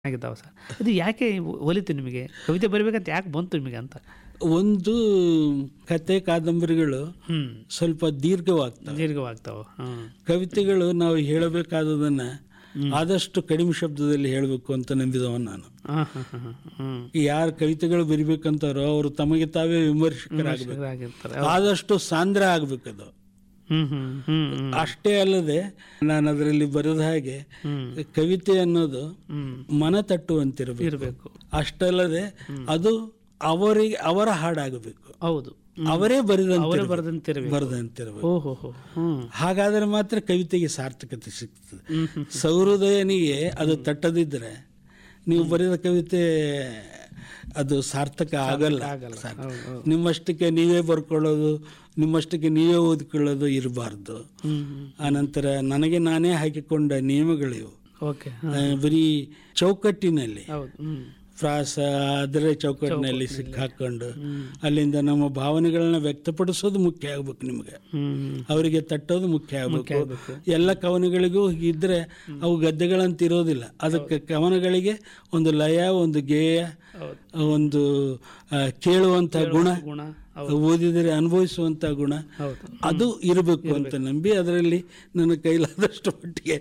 ಆಗಿದ್ದಾವೆ ಸರ್ ಇದು ಯಾಕೆ ಒಲಿತು ನಿಮಗೆ ಕವಿತೆ ಬರಿಬೇಕಂತ ಯಾಕೆ ಬಂತು ನಿಮಗೆ ಅಂತ ಒಂದು ಕತೆ ಕಾದಂಬರಿಗಳು ಹ್ಮ್ ಸ್ವಲ್ಪ ದೀರ್ಘವಾಗ್ತವೆ ದೀರ್ಘವಾಗ್ತಾವೆ ಹ್ಮ್ ಕವಿತೆಗಳು ನಾವು ಹೇಳಬೇಕಾದದನ್ನ ಆದಷ್ಟು ಕಡಿಮೆ ಶಬ್ದದಲ್ಲಿ ಹೇಳಬೇಕು ಅಂತ ನಂಬಿದವ ನಾನು ಹಾಂ ಹಾಂ ಹಾಂ ಹ್ಮ್ ಯಾರು ಕವಿತೆಗಳು ಬರಿಬೇಕಂತಾರೋ ಅವರು ತಮಗೆ ತಾವೇ ವಿಮರ್ಶಕರಾಗಬೇಕು ಆಗಿರ್ತಾರೆ ಆದಷ್ಟು ಸಾಂದ್ರ ಆಗ್ಬೇಕದು ಹ್ಮ್ ಹ್ಮ್ ಹ್ಮ್ ಹ್ಮ್ ಅಷ್ಟೇ ಅಲ್ಲದೆ ನಾನು ಅದರಲ್ಲಿ ಬರೆದ ಹಾಗೆ ಹ್ಮ್ ಕವಿತೆ ಅನ್ನೋದು ಹ್ಮ್ ಮನ ತಟ್ಟುವಂತಿರಬೇಕು ಇರಬೇಕು ಅಷ್ಟಲ್ಲದೆ ಅದು ಅವರಿಗೆ ಅವರ ಹಾಡಾಗಬೇಕು ಹೌದು ಅವರೇ ಬರೆದಂತೆ ಅವರೇ ಬರೆದಂತಿರಬೇಕು ಬರೆದಂತಿರಬೇಕು ಓಹೋ ಹೋ ಹ್ಮ್ ಹಾಗಾದ್ರೆ ಮಾತ್ರ ಕವಿತೆಗೆ ಸಾರ್ಥಕತೆ ಸಿಗ್ತದೆ ಹ್ಮ್ ಹ್ಮ್ ಸೌಹೃದಯನಿಗೆ ಅದು ತಟ್ಟದಿದ್ರೆ ನೀವು ಬರೆದ ಕವಿತೆ ಅದು ಸಾರ್ಥಕ ಆಗಲ್ಲ ಆಗಲ್ಲ ಸಾರ್ಥಕ. ಹೌದು ಹೌದು ನಿಮ್ಮಷ್ಟಕ್ಕೆ ನೀವೇ ಬರ್ಕೊಳ್ಳೋದು ನಿಮ್ಮಷ್ಟಕ್ಕೆ ನೀವೇ ಓದ್ಕೊಳ್ಳೋದು ಇರಬಾರ್ದು ಹ್ಮ್ ಹ್ಮ್ ಆನಂತರ ನನಗೆ ನಾನೇ ಹಾಕಿಕೊಂಡ ನಿಯಮಗಳಿವು ಓಕೆ ಆ, ಬರೀ ಚೌಕಟ್ಟಿನಲ್ಲಿ ಹೌದು ಹ್ಮ್ ಪ್ರಾಸ ಅದರ ಚೌಕಟ್ಟಿನಲ್ಲಿ ಸಿಕ್ಕಾಕೊಂಡು ಅಲ್ಲಿಂದ ನಮ್ಮ ಭಾವನೆಗಳನ್ನ ವ್ಯಕ್ತಪಡಿಸೋದು ಮುಖ್ಯ ಆಗ್ಬೇಕು ನಿಮಗೆ ಹ್ಮ್ ಅವರಿಗೆ ತಟ್ಟೋದು ಮುಖ್ಯ ಆಗ್ಬೇಕು ಆಗ್ಬೇಕು. ಎಲ್ಲ ಕವನಗಳಿಗೂ ಇದ್ರೆ ಅವು ಗದ್ದೆಗಳಂತ ಇರೋದಿಲ್ಲ ಅದಕ್ಕೆ ಕವನಗಳಿಗೆ ಒಂದು ಲಯ ಒಂದು ಗೇಯ ಹೌದು ಒಂದು ಆ, ಕೇಳುವಂತ ಗುಣ ಗುಣ ಓದಿದರೆ ಅನುಭವಿಸುವಂತ ಗುಣ ಹೌದು ಅದು ಇರಬೇಕು ಅಂತ ನಂಬಿ ಅದರಲ್ಲಿ ನನ್ನ ಕೈಲಾದಷ್ಟು ಮಟ್ಟಿಗೆ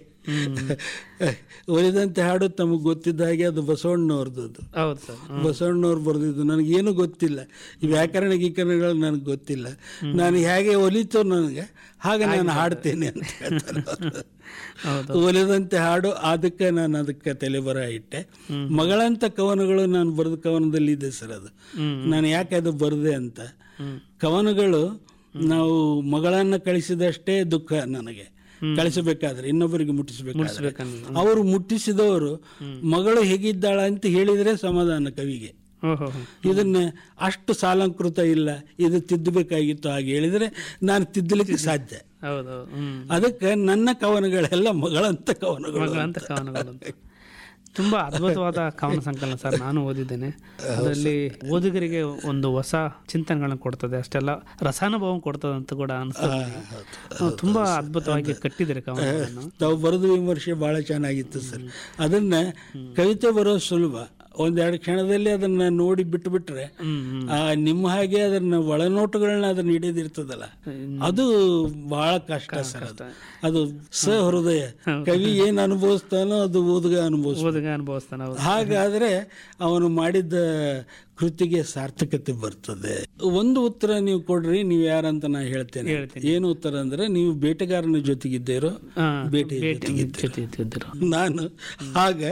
ಒಲಿದಂತೆ ಹಾಡು ತಮಗೆ ಗೊತ್ತಿದ್ದ ಹಾಗೆ ಅದು ಬಸವಣ್ಣವ್ರದ್ದು ಅದು ಹೌದು ಸರ್ ಬಸವಣ್ಣವ್ರು ಬರೆದಿದ್ದು ನನಗೇನು ಗೊತ್ತಿಲ್ಲ ಈ ವ್ಯಾಕರಣ ಗೀಕರಣಗಳು ನನಗೆ ಗೊತ್ತಿಲ್ಲ ನಾನು ಹೇಗೆ ಒಲಿತು ನನಗೆ ಹಾಗೆ ನಾನು ಹಾಡ್ತೇನೆ ಅಂತ ಹೇಳ್ತಾರೆ ಅವ್ರು. ಹೌದು ಒಲಿದಂತೆ ಹಾಡು ಅದಕ್ಕೆ ನಾನು ಅದಕ್ಕೆ ತಲೆ ಬರ ಇಟ್ಟೆ ಮಗಳಂತ ಕವನಗಳು ನಾನು ಬರೆದ ಕವನದಲ್ಲಿ ಇದೆ ಸರ್ ಅದು ಹ್ಮ್. ನಾನು ಯಾಕೆ ಅದು ಬರೆದೆ ಅಂತ ಹ್ಮ್. ಕವನಗಳು ನಾವು ಮಗಳನ್ನ ಕಳಿಸಿದಷ್ಟೇ ದುಃಖ ನನಗೆ ಕಳಿಸಬೇಕಾದ್ರೆ ಇನ್ನೊಬ್ಬರಿಗೆ ಮುಟ್ಟಿಸಬೇಕಾದ್ರೆ ಮುಟ್ಟಿಸ್ಬೇಕನ್ನೋದು. ಅವರು ಮುಟ್ಟಿಸಿದವರು ಮಗಳು ಹೇಗಿದ್ದಾಳ ಅಂತ ಹೇಳಿದ್ರೆ ಸಮಾಧಾನ ಕವಿಗೆ ಓಹೋ ಹೋ. ಇದನ್ನ ಅಷ್ಟು ಸಾಲಂಕೃತ ಇಲ್ಲ ಇದು ತಿದ್ದಬೇಕಾಗಿತ್ತು ಹಾಗೆ ಹೇಳಿದ್ರೆ ನಾನು ತಿದ್ದಲಿಕ್ಕೆ ಸಾಧ್ಯ ಹೌದು ಹೌದು. ಹ್ಮ್ ಅದಕ್ಕೆ ನನ್ನ ಕವನಗಳೆಲ್ಲ ಮಗಳಂತ ಕವನಗಳು ಮಗಳಂತ ಕವನಗಳು ಅಂತ. ತುಂಬಾ ಅದ್ಭುತವಾದ ಕವನ ಸಂಕಲನ ಸರ್ ನಾನು ಓದಿದ್ದೇನೆ ಅದರಲ್ಲಿ ಓದುಗರಿಗೆ ಒಂದು ಹೊಸ ಚಿಂತನೆಗಳನ್ನ ಕೊಡ್ತದೆ ಅಷ್ಟೆಲ್ಲ ರಸಾನುಭವ ಕೊಡ್ತದೆ ಅಂತ ಕೂಡ ಅನಿಸ್ತದೆ ಹ್ಮ್, ತುಂಬಾ ಅದ್ಭುತವಾಗಿ ಕಟ್ಟಿದ್ದಾರೆ ಕವನಗಳನ್ನು ತಾವು ಬರೆದು ವಿಮರ್ಶೆ ಬಹಳ ಚೆನ್ನಾಗಿತ್ತು ಸರ್ ಅದನ್ನ ಕವಿತೆ ಬರೋ ಸುಲಭ ಒಂದೆರಡು ಕ್ಷಣದಲ್ಲಿ ಅದನ್ನ ನೋಡಿ ಬಿಟ್ಟು ಬಿಟ್ರೆ ಹ್ಮ್ ಹ್ಮ್. ಆ ನಿಮ್ಮ ಹಾಗೆ ಅದನ್ನ ಒಳನೋಟಗಳನ್ನ ಅದನ್ನ ಹಿಡಿದಿರ್ತದಲ್ಲ ಅದು ಬಹಳ ಕಷ್ಟ ಸರ್ ಅದು ಅದು ಸಹೃದಯ ಕವಿ ಏನ್ ಅನುಭವಿಸ್ತಾನೋ ಅದು ಓದುಗ ಅನುಭವಿಸ್ತಾನೆ ಓದುಗ ಅನುಭವಿಸ್ತಾನೆ ಹೌದು ಹಾಗಾದ್ರೆ ಅವನು ಮಾಡಿದ್ದ ಕೃತಿಗೆ ಸಾರ್ಥಕತೆ ಬರ್ತದೆ ಒಂದು ಉತ್ತರ ನೀವು ಕೊಡ್ರಿ ನೀವು ಯಾರಂತ ನಾ ಹೇಳ್ತೇನೆ ಹೇಳ್ತೀನಿ. ಏನು ಉತ್ತರ ಅಂದ್ರೆ ನೀವು ಬೇಟೆಗಾರನ ಜೊತೆಗಿದ್ದೀರೋ ಹಾ, ಬೇಟೆ ಭೇಟಿ ಜೊತೆ ಇದ್ದಿದ್ರು ನಾನು ಆಗ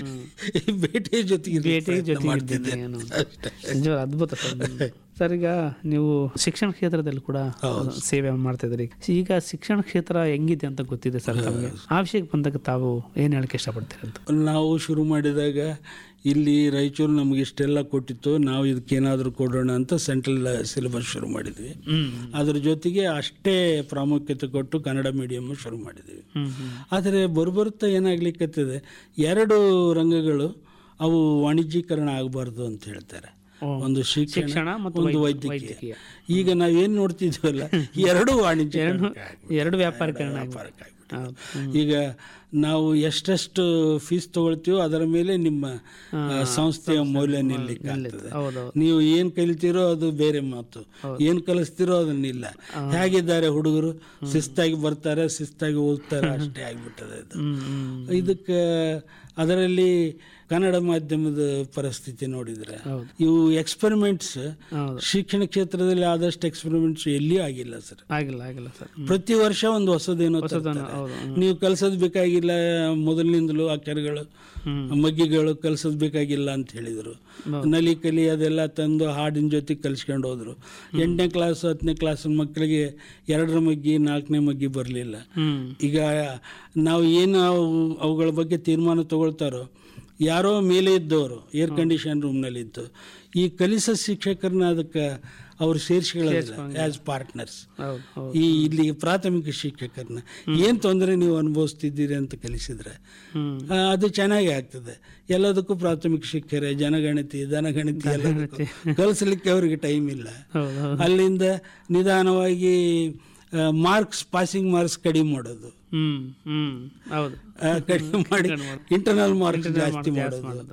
ಬೇಟೆ ಜೊತೆಗೆ ಭೇಟಿಗೆ ಜೊತೆ ಮಾಡ್ತಿದ್ದೆ ಇದ್ದೀನಿ ಏನು. ಅಷ್ಟೇ. ನಿಜವಾದ ಅದ್ಭುತ ಸರ್ ನಿಮ್ದು. ಸರ್ ಈಗ ನೀವು ಶಿಕ್ಷಣ ಕ್ಷೇತ್ರದಲ್ಲಿ ಕೂಡ ಸೇವೆ ಮಾಡ್ತಾ ಇದ್ರಿ ಈಗ ಶಿಕ್ಷಣ ಕ್ಷೇತ್ರ ಹೆಂಗಿದೆ ಅಂತ ಗೊತ್ತಿದೆ ಸರ್ ತಮಗೆ ಆ ವಿಷಯಕ್ಕೆ ಬಂದಾಗ ತಾವು ಏನ್ ಹೇಳಕ್ಕೆ ಇಷ್ಟಪಡ್ತೀರಿ ಅಂತ ನಾವು ಶುರು ಮಾಡಿದಾಗ ಇಲ್ಲಿ ರಾಯಚೂರು ನಮ್ಗೆ ಇಷ್ಟೆಲ್ಲ ಕೊಟ್ಟಿತ್ತು ನಾವು ಇದಕ್ಕೇನಾದರೂ ಕೊಡೋಣ ಅಂತ ಸೆಂಟ್ರಲ್ ಸಿಲೆಬಸ್ ಶುರು ಮಾಡಿದ್ವಿ ಹ್ಮ್ ಅದ್ರ ಜೊತೆಗೆ ಅಷ್ಟೇ ಪ್ರಾಮುಖ್ಯತೆ ಕೊಟ್ಟು ಕನ್ನಡ ಮೀಡಿಯಮ್ ಶುರು ಮಾಡಿದ್ವಿ ಹ್ಮ್ ಹ್ಮ್ ಆದರೆ ಬರುಬರುತ್ತಾ ಏನಾಗ್ಲಿಕ್ಕತ್ತದೆ ಎರಡು ರಂಗಗಳು ಅವು ವಾಣಿಜ್ಯೀಕರಣ ಆಗಬಾರ್ದು ಅಂತ ಹೇಳ್ತಾರೆ ಓ. ಒಂದು ಶಿಕ್ಷಣ ಶಿಕ್ಷಣ ಮತ್ತು ಒಂದು ವೈದ್ಯ- ವೈದ್ಯಕೀಯ ವೈದ್ಯಕೀಯ. ಈಗ ನಾವೇನ್ ನೋಡ್ತಿದ್ವಲ್ಲ ಎರಡು ವಾಣಿಜ್ಯ ಎರಡು ವ್ಯಾಪಾರೀಕರಣ ಆಗಿದೆ. ವ್ಯಾಪಾರಕ್ಕಾಗ್ಬಿಟ್ಟಿದೆ. ಹೌದು. ಹ್ಮ್. ಈಗ ನಾವು ಎಷ್ಟೆಷ್ಟು ಫೀಸ್ ತಗೊಳ್ತೀವೋ ಅದರ ಮೇಲೆ ನಿಮ್ಮ ಆ, ಸಂಸ್ಥೆಯ ಮೌಲ್ಯ ನಿಲ್ಲಕ್ಕೆ ಆಗ್ತದೆ ಹೌದೌದು ನೀವು ಏನ್ ಕಲಿತೀರೋ ಅದು ಬೇರೆ ಮಾತು ಏನ್ ಕಲಿಸ್ತೀರೋ ಅದನ್ನಿಲ್ಲ ಹೇಗಿದ್ದಾರೆ ಹುಡುಗರು ಶಿಸ್ತಾಗಿ ಬರ್ತಾರೆ ಶಿಸ್ತಾಗಿ ಓದ್ತಾರೆ ಅಷ್ಟೇ ಆಗ್ಬಿಟ್ಟದೆ ಇದು ಹ್ಮ್ ಹ್ಮ್ ಇದಕ್ಕೆ ಅದರಲ್ಲಿ ಕನ್ನಡ ಮಾಧ್ಯಮದ ಪರಿಸ್ಥಿತಿ ನೋಡಿದ್ರೆ ಹೌದು. ಇವು ಎಕ್ಸ್ಪೆರಿಮೆಂಟ್ಸ್ ಹೌದು ಶಿಕ್ಷಣ ಕ್ಷೇತ್ರದಲ್ಲಿ ಆದಷ್ಟು ಎಕ್ಸ್ಪೆರಿಮೆಂಟ್ಸ್ ಎಲ್ಲಿಯೂ ಆಗಿಲ್ಲ ಸರ್ ಆಗಿಲ್ಲ ಆಗಿಲ್ಲ ಸರ್ ಪ್ರತಿ ವರ್ಷ ಒಂದು ಹೊಸದೇನೋ ಹೊಸದನ್ನ ತರ್ತಾರೆ. ಹೌದು ಹ್ಮ್. ನೀವು ಕಲ್ಸೋದ್ ಬೇಕಾಗಿಲ್ಲ ಮೊದಲಿನಿಂದಲೂ ಅಕ್ಷರಗಳು ಹ್ಮ್. ಮಗ್ಗಿಗಳು ಕಲ್ಸೋದ್ ಬೇಕಾಗಿಲ್ಲ ಅಂತ ಹೇಳಿದ್ರು ಹೌದು. ನಲಿ ಕಲಿ ಅದೆಲ್ಲ ತಂದು ಹಾಡಿನ ಜೊತೆ ಕಲ್ಸ್ಕೊಂಡು ಹೋದ್ರು ಎಂಟನೇ ಕ್ಲಾಸ್ ಹತ್ತನೇ ಕ್ಲಾಸ್ ಮಕ್ಕಳಿಗೆ ಎರಡರ ಮಗ್ಗಿ ನಾಲ್ಕನೇ ಮಗ್ಗಿ ಬರಲಿಲ್ಲ ಹ್ಮ್ ಈಗ ನಾವು ಏನು ಅವು- ಅವುಗಳ ಬಗ್ಗೆ ತೀರ್ಮಾನ ತಗೊಳ್ತಾರೋ ಯಾರೋ ಮೇಲೆ ಇದ್ದವರು ಏರ್ ಕಂಡೀಷನ್ ರೂಮ್ನಲ್ಲಿ ಇದ್ದು ಈ ಕಲಿಸೋ ಶಿಕ್ಷಕರನ್ನ ಅದಕ್ಕೆ ಅವ್ರು ಸೇರಿಸ್ಕೊಳ್ಳೋದಿಲ್ಲ ಆಸ್ ಪಾರ್ಟ್ನರ್ಸ್ ಹೌದು ಹೌದು ಈ ಇಲ್ಲಿ ಪ್ರಾಥಮಿಕ ಶಿಕ್ಷಕರನ್ನ ಏನ್ ತೊಂದರೆ ನೀವು ಅನುಭವಿಸ್ತಿದ್ದೀರಿ ಅಂತ ಕಲಿಸಿದ್ರೆ ಹ್ಮ್ ಆ, ಅದು ಚೆನ್ನಾಗಿ ಆಗ್ತದೆ ಎಲ್ಲದಕ್ಕೂ ಪ್ರಾಥಮಿಕ ಶಿಕ್ಷಕರೇ ಜನಗಣತಿ ಧನಗಣತಿ ಎಲ್ಲದಕ್ಕೂ ಕಲಿಸ್ಲಿಕ್ಕೆ ಅವ್ರಿಗೆ ಟೈಮ್ ಇಲ್ಲ ಹೌದು ಹೌದು ಅಲ್ಲಿಂದ ನಿಧಾನವಾಗಿ ಮಾರ್ಕ್ಸ್ ಪಾಸಿಂಗ್ ಮಾರ್ಕ್ಸ್ ಕಡಿಮೆ ಮಾಡೋದು ಹ್ಮ್ ಹ್ಮ್ ಹೌದು ಆ, ಕಡಿಮೆ ಮಾಡಿ ಇಂಟರ್ನಲ್ ಮಾರ್ಕ್ಸ್ ಜಾಸ್ತಿ ಮಾಡೋದು ಮಾಡೋದು.